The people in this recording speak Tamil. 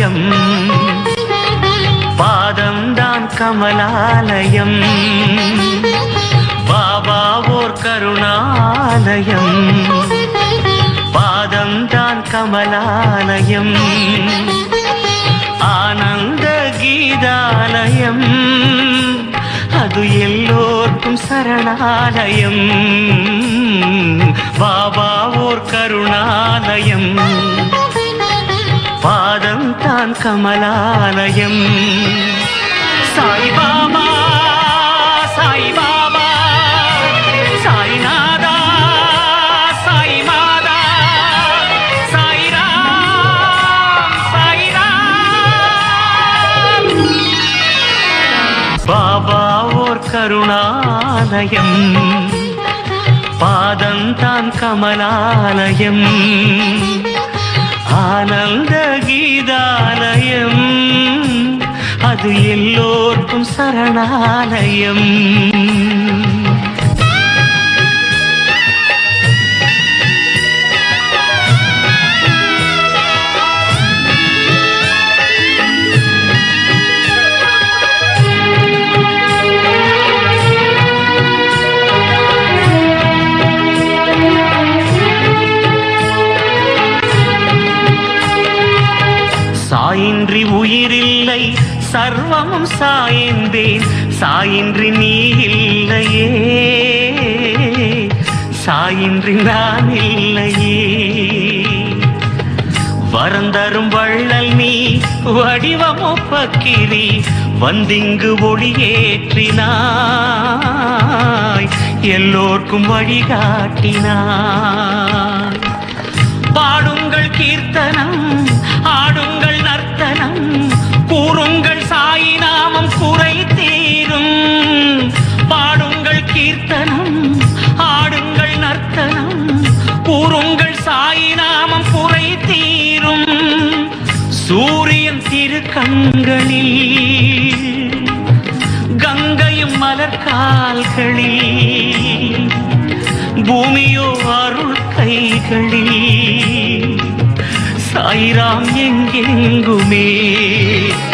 கமலாலயம் பாதம்தான் கமலாலயம் பாபா ஓர் கருணாலயம் பாதம்தான் கமலாலயம் ஆனந்த கீதாலயம் அது எல்லோர்க்கும் சரணாலயம் பாபா ஓர் கருணாலயம் பாதம் தான் கமலாலயம் சாய்பாபா சாய்பாபா சாய்நாதா சாய்மாதா சாய்ராம் சாய்ராம் பாபா ஓர் கருணாலயம் பாதம்தான் கமலாலயம் ஆனந்த கீதாலயம் அது எல்லோர்க்கும் சரணாலயம் சாயின்றி உயிரில்லை சர்வமும் சாய்ந்தேன் சாயின்றி நீ இல்லையே சாயின்றி நான் இல்லையே வரந்தரும் வள்ளல் நீ வடிவமொப்பக்கிரி வந்திங்கு ஒளியேற்றினாய் எல்லோர்க்கும் வழிகாட்டினாய் பாடுங்கள் கீர்த்தனம் ஆடுங்கள் நர்த்தனம் கூறுங்கள் சாயி நாமம் குறை தீரும் பாடுங்கள் கீர்த்தனம் ஆடுங்கள் நர்த்தனம் கூறுங்கள் சாயி நாமம் குறை தீரும் சூரியன் திரு கண்களில் கங்கையும் மலர்கால்களில் பூமியோ அருள் கைகளில் சாய்ராம் எங்கெங்குமே